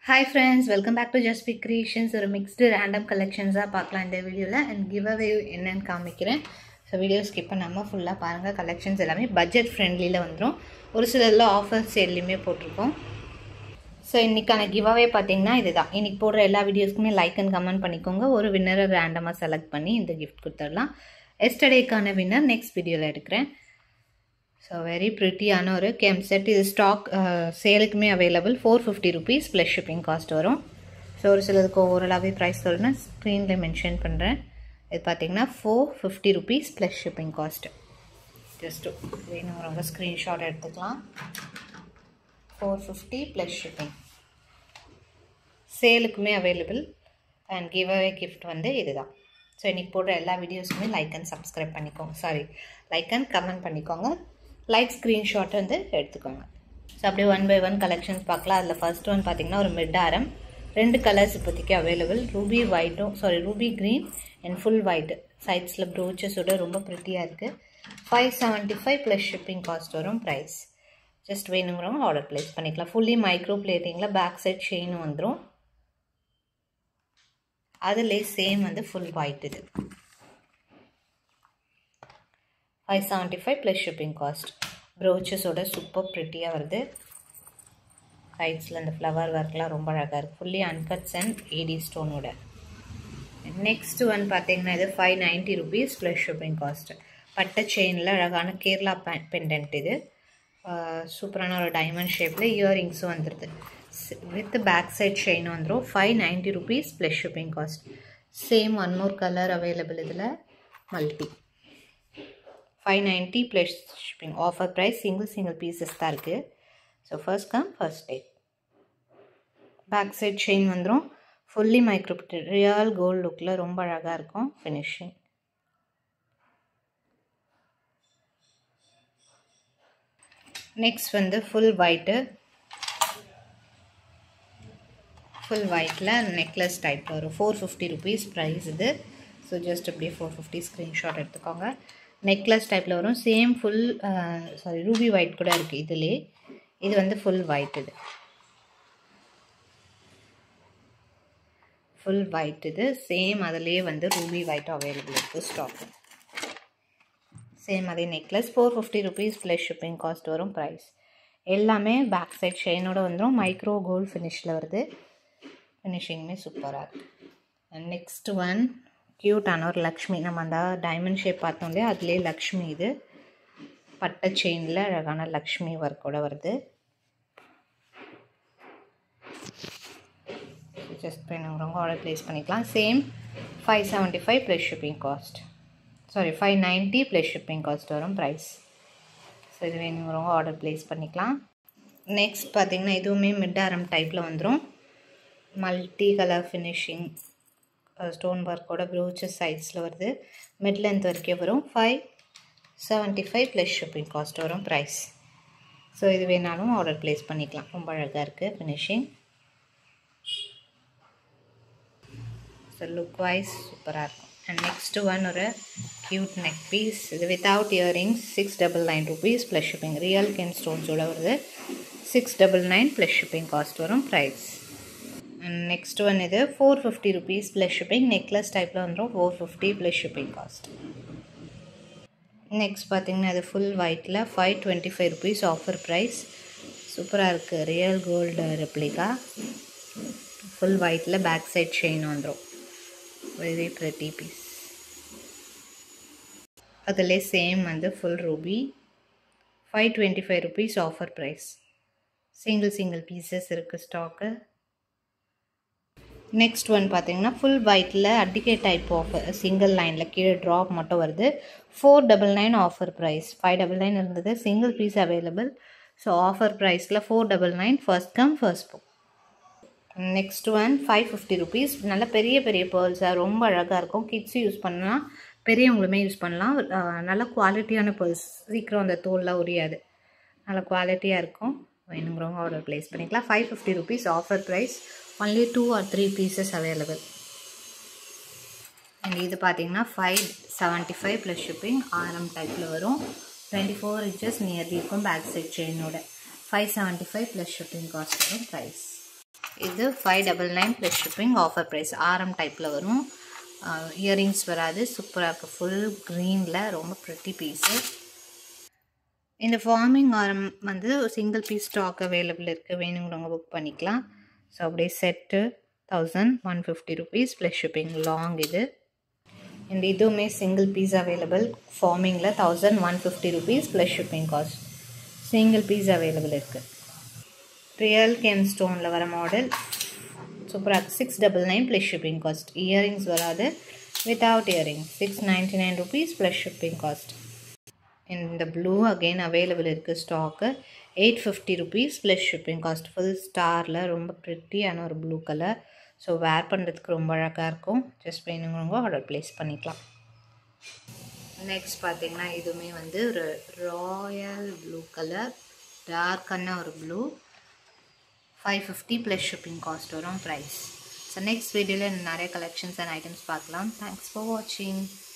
hi friends welcome back to just pick creations ஒரு mixed random கலெக்ஷன்ஸாக பார்க்கலாம் இந்த வீடியோவில் அண்ட் கிவ் அவே என்னன்னு காமிக்கிறேன் ஸோ வீடியோ ஸ்கிப் பண்ணாமல் ஃபுல்லாக பாருங்கள் கலெக்ஷன்ஸ் எல்லாமே பட்ஜெட் ஃப்ரெண்ட்லியில் வந்துடும் ஒரு சிலரில் ஆஃபர் சேல்லையுமே போட்டிருக்கோம் ஸோ இன்றைக்கான கிவ் அவே பார்த்தீங்கன்னா இதுதான் இன்றைக்கி போடுற எல்லா வீடியோஸ்க்குமே லைக் அண்ட் கமெண்ட் பண்ணிக்கோங்க ஒரு வின்னரை ரேண்டமாக செலக்ட் பண்ணி இந்த கிஃப்ட் கொடுத்துடலாம் எஸ்டர்டேக்கான வின்னர் நெக்ஸ்ட் வீடியோவில் எடுக்கிறேன் ஸோ வெரி ப்ரிட்டியான ஒரு கேம் செட் இது ஸ்டாக் சேலுக்குமே available four fifty rupees plus shipping cost வரும் ஸோ ஒரு சிலதுக்கு ஓவரலாகவே ப்ரைஸ் சொல்லணும் ஸ்க்ரீனில் மென்ஷன் பண்ணுறேன் இது பார்த்தீங்கன்னா four fifty rupees plus shipping cost just வேணுங்கிறவங்க ஸ்க்ரீன்ஷாட் எடுத்துக்கலாம் ஃபோர் ஃபிஃப்டி ப்ளஸ் ஷிப்பிங் சேலுக்குமே available and give away gift வந்து இதுதான் ஸோ இன்றைக்கி போடுற எல்லா வீடியோஸுமே லைக் அண்ட் சப்ஸ்கிரைப் பண்ணிக்கோங்க சாரி லைக் அண்ட் கமெண்ட் பண்ணிக்கோங்க லைக் ஸ்க்ரீன்ஷாட் வந்து எடுத்துக்கோங்க ஸோ அப்படியே ஒன் பை ஒன் கலெக்ஷன்ஸ் பார்க்கலாம் அதில் ஃபர்ஸ்ட் ஒன் பார்த்தீங்கன்னா ஒரு மிட் ஆரம் ரெண்டு கலர்ஸ் இப்போதைக்கு அவைலபிள் ரூபி ஒயிட்டும் sorry ruby green and full white சைட்ஸில் ப்ரோச்சஸோட ரொம்ப ப்ரிட்டியாக இருக்குது five seventy five plus shipping cost வரும் ப்ரைஸ் ஜஸ்ட் வேணுங்கிறவங்க ஆர்டர் ப்ளேஸ் பண்ணிக்கலாம் ஃபுல்லி மைக்ரோ பிளேட்டிங்கில் பேக் சைட் செயினும் வந்துடும் அதுலேயே சேம் வந்து ஃபுல் ஒயிட் இது five seventy five plus shipping cost ப்ரோச்சஸோட சூப்பர் ப்ரிட்டியாக வருது சைட்ஸில் இந்த ஃப்ளவர் ஒர்க்லாம் ரொம்ப அழகாக இருக்குது ஃபுல்லி அன்கட்ஸ் அண்ட் ஏடி ஸ்டோனோட நெக்ஸ்ட் ஒன் பார்த்தீங்கன்னா இது five ninety rupees plus shipping cost பட்டை செயினில் அழகான கேரளா பெண்டன்ட் இது சூப்பரான ஒரு டைமண்ட் ஷேப்பில் இயரிங்ஸும் வந்துடுது வித் பேக் சைட் செயின் வந்துடும் five ninety rupees plus shipping cost same one more colour available இதில் multi five ninety plus shipping offer price single single pieces தான் இருக்குது so first come first day back side chain வந்துடும் fully micro real gold லுக்கில் ரொம்ப அழகாக இருக்கும் finishing next வந்து full white full ஒயிட்டில் நெக்லஸ் டைப் வரும் ஃபோர் ஃபிஃப்டி ருபீஸ் ப்ரைஸ் இது ஸோ ஜஸ்ட் அப்படியே ஃபோர் ஃபிஃப்டி ஸ்க்ரீன்ஷாட் எடுத்துக்கோங்க நெக்லஸ் டைப்பில் வரும் same full sorry ruby white கூட இருக்குது இதிலே இது வந்து ஃபுல் ஒயிட் இது ஃபுல் ஒயிட் இது சேம் அதிலே வந்து ரூபி ஒயிட் அவைலபிள் இருக்குது ஸ்டாக்கு சேம் அதே necklace four fifty rupees plus shipping cost வரும் ப்ரைஸ் எல்லாமே பேக் சைட் செயினோட வந்துடும் மைக்ரோ கோல்டு ஃபினிஷில் வருது ஃபினிஷிங்குமே சூப்பராக இருக்குது நெக்ஸ்ட் ஒன் க்யூட்டான ஒரு லக்ஷ்மி நம்ம அந்த டைமண்ட் ஷேப் பார்த்தோம் இல்லையா அதுலேயே லக்ஷ்மி இது பட்டை செயினில் அழகான லக்ஷ்மி ஒர்க்கோட வருது ஜஸ்ட் வேணுங்கிறவங்க ஆர்டர் ப்ளேஸ் பண்ணிக்கலாம் same five seventy five plus shipping cost sorry five ninety plus shipping cost வரும் ப்ரைஸ் ஸோ இது வேணுங்கிறவங்க ஆர்டர் ப்ளேஸ் பண்ணிக்கலாம் நெக்ஸ்ட் பார்த்திங்கன்னா இதுவுமே மிட் ஆரம் டைப்பில் வந்துடும் மல்டி கலர் ஃபினிஷிங் ஸ்டோன் ஒர்க்கோட ப்ரோச்சஸ் சைட்ஸில் வருது மிட் லென்த் வரைக்கும் வரும் five seventy five plus shipping cost வரும் ப்ரைஸ் ஸோ இது வேணாலும் ஆர்டர் ப்ளேஸ் பண்ணிக்கலாம் ரொம்ப அழகாக இருக்குது ஃபினிஷிங் ஸோ லுக் வைஸ் சூப்பராக இருக்கும் அண்ட் நெக்ஸ்ட்டு ஒன் ஒரு க்யூட் நெக் பீஸ் இது without earrings six double nine rupees plus shipping real kemp ஸ்டோன்ஸோட வருது six double nine plus shipping cost வரும் ப்ரைஸ் அண்ட் நெக்ஸ்ட் ஒன் இது four fifty rupees plus shipping necklace டைப்பில் வந்துடும் four fifty plus shipping cost next பார்த்திங்கன்னா இது full ஒயிட்டில் five twenty five rupees offer price சூப்பராக இருக்குது ரியல் கோல்டு ரெப்ளிகா ஃபுல் ஒயிட்டில் பேக் சைட் செயின் வந்துடும் வெரி ப்ரெட்டி பீஸ் அதிலே சேம் வந்து full ruby five twenty five rupees offer price single single pieces இருக்குது ஸ்டாக்கு நெக்ஸ்ட் ஒன் பார்த்தீங்கன்னா full ஒயிட்டில் அட்டிகே டைப் ஆஃபர் சிங்கிள் லைனில் கீழே ட்ராப் மட்டும் வருது four double nine offer price five double nine இருந்தது single piece available so offer ப்ரைஸில் four double nine first come first book next one five fifty rupees நல்ல பெரிய பெரிய பேர்ல்ஸாக ரொம்ப அழகாக இருக்கும் கிட்ஸ் யூஸ் பண்ணலாம் பெரியவங்களுமே யூஸ் பண்ணலாம் நல்ல குவாலிட்டியான பேர்ல்ஸ் சீக்கிரம் அந்த தோல்லாம் உரியாது நல்ல குவாலிட்டியாக இருக்கும் வேணுங்கிறவங்க ஆர்டர் ப்ளேஸ் பண்ணிக்கலாம் five fifty rupees offer price only two or three pieces available and இது பார்த்தீங்கன்னா five seventy five plus shipping ஆரம் டைப்பில் வரும் டுவெண்ட்டி ஃபோர் இன்ச்சஸ் நியர்லி இருக்கும் பேக் சைட் செயினோட five seventy five plus shipping cost வரும் price இது five double nine plus shipping offer price ஆரம் டைப்பில் வரும் இயரிங்ஸ் வராது சூப்பராக இருக்குது ஃபுல் க்ரீனில் ரொம்ப ப்ரிட்டி பீஸு இந்த ஃபார்மிங் ஆரம் வந்து சிங்கிள் பீஸ் ஸ்டாக் அவைலபிள் இருக்குது வேணுங்கிறவங்க புக் பண்ணிக்கலாம் ஸோ அப்படியே set thousand one fifty rupees plus shipping long இது அண்ட் இதுவுமே சிங்கிள் பீஸ் அவைலபிள் ஃபார்மிங்கில் thousand one fifty rupees plus shipping cost single piece available இருக்குது ரியல் கேம் ஸ்டோனில் வர மாடல் சூப்பராக six double nine plus shipping cost earrings வராது without earring six ninety nine rupees plus shipping cost இந்த blue again available இருக்குது stock eight fifty rupees plus shipping cost full ஸ்டாரில் ரொம்ப ப்ரிட்டியான ஒரு ப்ளூ கலர் ஸோ வேர் பண்ணுறதுக்கு ரொம்ப அழகாக இருக்கும் ஜஸ்ட் வேணுங்கிறவங்க ஆர்டர் ப்ளேஸ் பண்ணிக்கலாம் நெக்ஸ்ட் பார்த்தீங்கன்னா இதுவுமே வந்து ஒரு ராயல் ப்ளூ கலர் டார்க்கான ஒரு blue five fifty plus shipping cost வரும் ப்ரைஸ் ஸோ நெக்ஸ்ட் வீடியோவில் நிறைய கலெக்ஷன்ஸ் அண்ட் ஐட்டம்ஸ் பார்க்கலாம் தேங்க்ஸ் ஃபார் வாட்சிங்